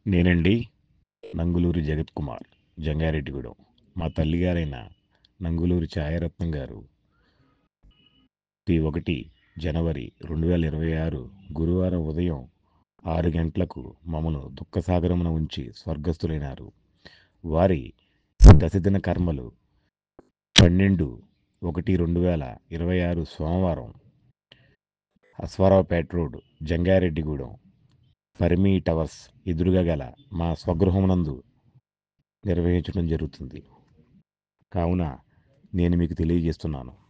నేనండి నంగులూరి జగత్ కుమార్ జంగారెడ్డిగూడెం మా తల్లిగారైన నంగులూరి ఛాయారత్నం గారు ఈ ఒకటి జనవరి రెండు వేల ఇరవై ఆరు గురువారం ఉదయం ఆరు గంటలకు మమ్మను దుఃఖసాగరమున ఉంచి స్వర్గస్థులైనారు వారి దశదిన కర్మలు పన్నెండు ఒకటి రెండు వేల ఇరవై ఆరు సోమవారం అశ్వారావుపేట రోడ్ జంగారెడ్డిగూడెం పరిమీ టవర్స్ ఎదురుగా గల మా స్వగృహమునందు నిర్వహించడం జరుగుతుంది కావున నేను మీకు తెలియజేస్తున్నాను